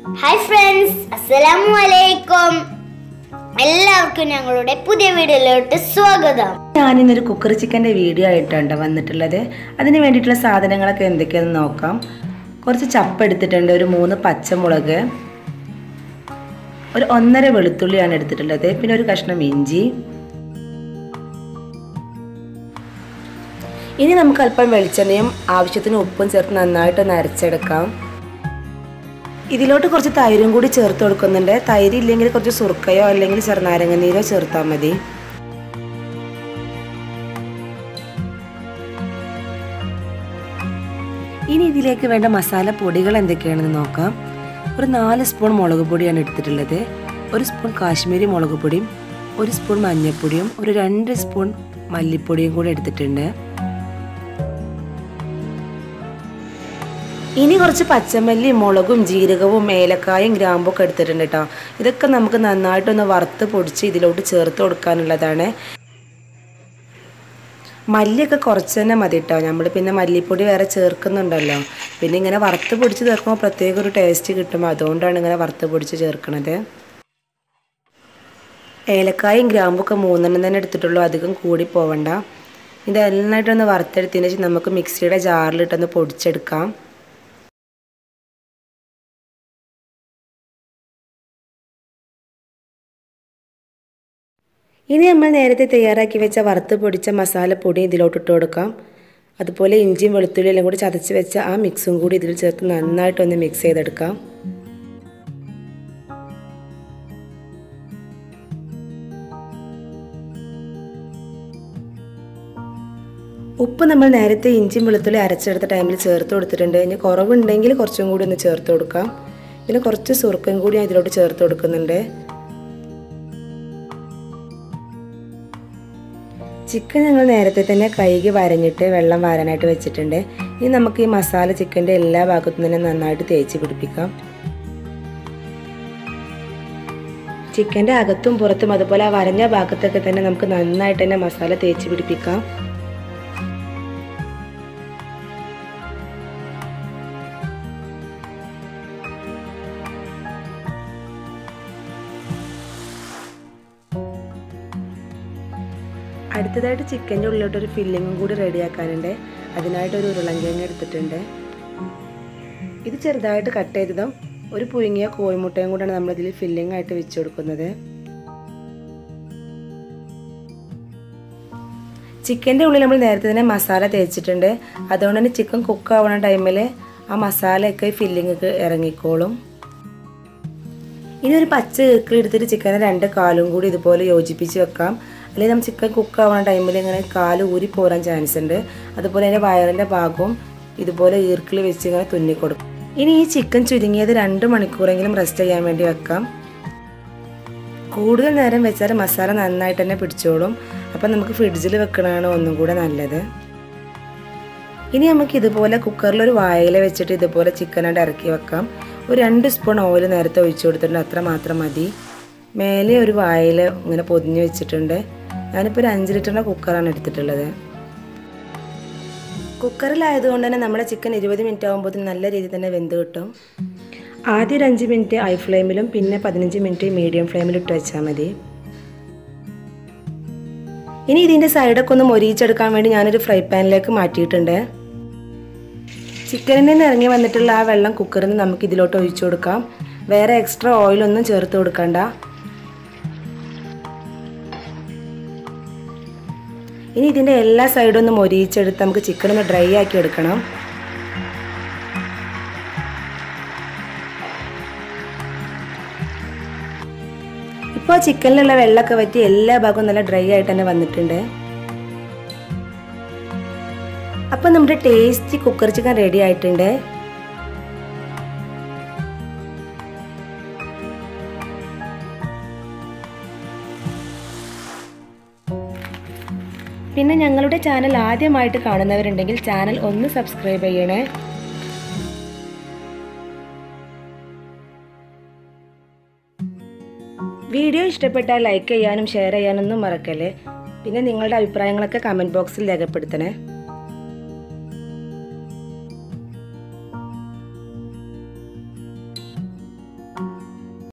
hi friends അസ്സലാമു അലൈക്കും എല്ലാവർക്കും ഞങ്ങളുടെ പുതിയ വീഡിയോയിലോട്ട് സ്വാഗതം ഞാനിന്നൊരു കുക്കർ ചിക്കൻ്റെ വീഡിയോ ആയിട്ടുണ്ട് വന്നിട്ടുള്ളത് അതിന് വേണ്ടിയിട്ടുള്ള സാധനങ്ങളൊക്കെ എന്തൊക്കെയാണെന്ന് നോക്കാം കുറച്ച് ചപ്പ് എടുത്തിട്ടുണ്ട് ഒരു മൂന്ന് പച്ചമുളക് ഒരു ഒന്നര വെളുത്തുള്ളിയാണ് എടുത്തിട്ടുള്ളത് പിന്നെ ഒരു കഷ്ണം ഇഞ്ചി ഇനി നമുക്ക് അല്പം വെളിച്ചെണ്ണയും ആവശ്യത്തിന് ഉപ്പും ചേർത്ത് നന്നായിട്ടൊന്ന് അരച്ചെടുക്കാം ഇതിലോട്ട് കുറച്ച് തൈരും കൂടി ചേർത്ത് കൊടുക്കുന്നുണ്ട് തൈര് ഇല്ലെങ്കിൽ കുറച്ച് സുറുക്കയോ അല്ലെങ്കിൽ ചെറുനാരങ്ങ നീരോ ചേർത്താൽ മതി ഇനി ഇതിലേക്ക് വേണ്ട മസാല പൊടികൾ എന്തൊക്കെയാണെന്ന് നോക്കാം ഒരു നാല് സ്പൂൺ മുളക് പൊടിയാണ് എടുത്തിട്ടുള്ളത് ഒരു സ്പൂൺ കാശ്മീരി മുളക് പൊടിയും ഒരു സ്പൂൺ മഞ്ഞൾപ്പൊടിയും ഒരു രണ്ട് സ്പൂൺ മല്ലിപ്പൊടിയും കൂടെ എടുത്തിട്ടുണ്ട് ഇനി കുറച്ച് പച്ചമല്ലി മുളകും ജീരകവും ഏലക്കായും ഗ്രാമ്പും ഒക്കെ എടുത്തിട്ടുണ്ട് കേട്ടോ ഇതൊക്കെ നമുക്ക് നന്നായിട്ടൊന്ന് വറുത്ത് പൊടിച്ച് ഇതിലോട്ട് ചേർത്ത് കൊടുക്കാനുള്ളതാണ് മല്ലിയൊക്കെ കുറച്ച് തന്നെ മതി കേട്ടോ നമ്മൾ പിന്നെ മല്ലിപ്പൊടി വേറെ ചേർക്കുന്നുണ്ടല്ലോ പിന്നെ ഇങ്ങനെ വറുത്ത് പൊടിച്ച് ചേർക്കുമ്പോൾ പ്രത്യേക ഒരു ടേസ്റ്റ് കിട്ടും അതുകൊണ്ടാണ് ഇങ്ങനെ വറുത്ത് പൊടിച്ച് ചേർക്കണത് ഏലക്കായും ഗ്രാമ്പൊക്കെ മൂന്നെണ്ണം തന്നെ എടുത്തിട്ടുള്ളൂ അധികം കൂടി പോവണ്ട ഇത് നന്നായിട്ടൊന്ന് വറുത്തെടുത്തതിന് ശേഷം നമുക്ക് മിക്സിയുടെ ജാറിലിട്ടൊന്ന് പൊടിച്ചെടുക്കാം ഇനി നമ്മൾ നേരത്തെ തയ്യാറാക്കി വെച്ച വറുത്ത് പൊടിച്ച മസാലപ്പൊടി ഇതിലോട്ട് ഇട്ട് കൊടുക്കാം അതുപോലെ ഇഞ്ചിയും വെളുത്തുള്ളിയും എല്ലാം കൂടി ചതച്ച് വെച്ച ആ മിക്സും കൂടി ഇതിൽ ചേർത്ത് നന്നായിട്ടൊന്ന് മിക്സ് ചെയ്തെടുക്കാം ഉപ്പ് നമ്മൾ നേരത്തെ ഇഞ്ചിയും വെളുത്തുള്ളി അരച്ചെടുത്ത ടൈമിൽ ചേർത്ത് കൊടുത്തിട്ടുണ്ട് ഇനി കുറവുണ്ടെങ്കിൽ കുറച്ചും കൂടി ഒന്ന് ചേർത്ത് കൊടുക്കാം പിന്നെ കുറച്ച് സുറുക്കും കൂടി ഞാൻ ഇതിലോട്ട് ചേർത്ത് കൊടുക്കുന്നുണ്ട് ചിക്കൻ ഞങ്ങൾ നേരത്തെ തന്നെ കഴുകി വരഞ്ഞിട്ട് വെള്ളം വാരാനായിട്ട് വെച്ചിട്ടുണ്ട് ഇനി നമുക്ക് ഈ മസാല ചിക്കൻ്റെ എല്ലാ ഭാഗത്തും തന്നെ നന്നായിട്ട് തേച്ച് പിടിപ്പിക്കാം ചിക്കൻ്റെ അകത്തും പുറത്തും അതുപോലെ ആ വരഞ്ഞ ഭാഗത്തൊക്കെ തന്നെ നമുക്ക് നന്നായിട്ട് തന്നെ മസാല തേച്ച് പിടിപ്പിക്കാം അടുത്തതായിട്ട് ചിക്കൻ്റെ ഉള്ളിലോട്ട് ഒരു ഫില്ലിങ്ങും കൂടി റെഡിയാക്കാനുണ്ട് അതിനായിട്ട് ഒരു ഉരുളങ്കിഴങ്ങ് എടുത്തിട്ടുണ്ട് ഇത് ചെറുതായിട്ട് കട്ട് ചെയ്തതും ഒരു പുഴുങ്ങിയ കോഴിമുട്ടയും കൂടെയാണ് നമ്മളിതിൽ ഫില്ലിംഗ് ആയിട്ട് വെച്ച് കൊടുക്കുന്നത് ചിക്കൻ്റെ ഉള്ളിൽ നമ്മൾ നേരത്തെ തന്നെ മസാല തേച്ചിട്ടുണ്ട് അതുകൊണ്ട് തന്നെ ചിക്കൻ കുക്ക് ആവുന്ന ടൈമിൽ ആ മസാലയൊക്കെ ഫില്ലിങ്ങൊക്കെ ഇറങ്ങിക്കോളും ഇനി ഒരു പച്ച ഇക്കിളി എടുത്തിട്ട് ചിക്കനെ രണ്ട് കാലും കൂടി ഇതുപോലെ യോജിപ്പിച്ച് വെക്കാം അല്ലെങ്കിൽ നമ്മൾ ചിക്കൻ കുക്ക് ആവുന്ന ടൈമിൽ ഇങ്ങനെ കാല് ഊരി പോരാൻ ചാൻസ് ഉണ്ട് അതുപോലെ അതിൻ്റെ വയറിൻ്റെ ഭാഗവും ഇതുപോലെ ഈർക്കിളി വെച്ച് ഇങ്ങനെ തുന്നിക്കൊടുക്കും ഇനി ഈ ചിക്കൻ ചുരുങ്ങിയത് രണ്ട് മണിക്കൂറെങ്കിലും റെസ്റ്റ് ചെയ്യാൻ വേണ്ടി വെക്കാം കൂടുതൽ നേരം വെച്ചാൽ മസാല നന്നായിട്ട് തന്നെ പിടിച്ചോളും അപ്പം നമുക്ക് ഫ്രിഡ്ജിൽ വെക്കണതാണ് ഒന്നും കൂടെ നല്ലത് ഇനി നമുക്ക് ഇതുപോലെ കുക്കറിൽ ഒരു വായല വെച്ചിട്ട് ഇതുപോലെ ചിക്കനായിട്ട് ഇറക്കി വെക്കാം ഒരു രണ്ട് സ്പൂൺ ഓയിൽ നേരത്തെ ഒഴിച്ചു കൊടുത്തിട്ടുണ്ട് അത്ര മാത്രം മതി മേലെ ഒരു വായിൽ ഇങ്ങനെ പൊതിഞ്ഞ് വെച്ചിട്ടുണ്ട് ഞാനിപ്പോൾ ഒരു അഞ്ച് ലിറ്ററിൻ്റെ കുക്കറാണ് എടുത്തിട്ടുള്ളത് കുക്കറിലായതുകൊണ്ട് തന്നെ നമ്മുടെ ചിക്കൻ ഇരുപത് മിനിറ്റ് ആകുമ്പോൾ നല്ല രീതിയിൽ തന്നെ വെന്ത് കിട്ടും ആദ്യം ഒരു അഞ്ച് മിനിറ്റ് ഹൈ ഫ്ലെയിമിലും പിന്നെ പതിനഞ്ച് മിനിറ്റ് മീഡിയം ഫ്ലെയിമിലും ഇട്ട് വെച്ചാൽ മതി ഇനി ഇതിൻ്റെ സൈഡൊക്കെ ഒന്ന് മൊരിയിച്ചെടുക്കാൻ വേണ്ടി ഞാനൊരു ഫ്രൈ പാനിലേക്ക് മാറ്റിയിട്ടുണ്ട് ചിക്കനിൽ നിന്ന് ഇറങ്ങി വന്നിട്ടുള്ള ആ വെള്ളം കുക്കറിൽ നിന്ന് നമുക്ക് ഇതിലോട്ട് ഒഴിച്ചു കൊടുക്കാം വേറെ എക്സ്ട്രാ ഓയിലൊന്നും ചേർത്ത് കൊടുക്കണ്ട ഇനി ഇതിൻ്റെ എല്ലാ സൈഡും ഒന്ന് മൊരിയിച്ചെടുത്ത് നമുക്ക് ചിക്കൻ ഒന്ന് ഡ്രൈ ആക്കി എടുക്കണം ഇപ്പോൾ ചിക്കനിലുള്ള വെള്ളമൊക്കെ വറ്റി എല്ലാ ഭാഗവും നല്ല ഡ്രൈ ആയിട്ട് തന്നെ വന്നിട്ടുണ്ട് അപ്പം നമ്മുടെ ടേസ്റ്റി കുക്കർ ചിക്കൻ റെഡി ആയിട്ടുണ്ട് പിന്നെ ഞങ്ങളുടെ ചാനൽ ആദ്യമായിട്ട് കാണുന്നവരുണ്ടെങ്കിൽ ചാനൽ ഒന്ന് സബ്സ്ക്രൈബ് ചെയ്യണേ വീഡിയോ ഇഷ്ടപ്പെട്ടാൽ ലൈക്ക് ചെയ്യാനും ഷെയർ ചെയ്യാനൊന്നും മറക്കല്ലേ പിന്നെ നിങ്ങളുടെ അഭിപ്രായങ്ങളൊക്കെ കമൻറ്റ് ബോക്സിൽ രേഖപ്പെടുത്തണേ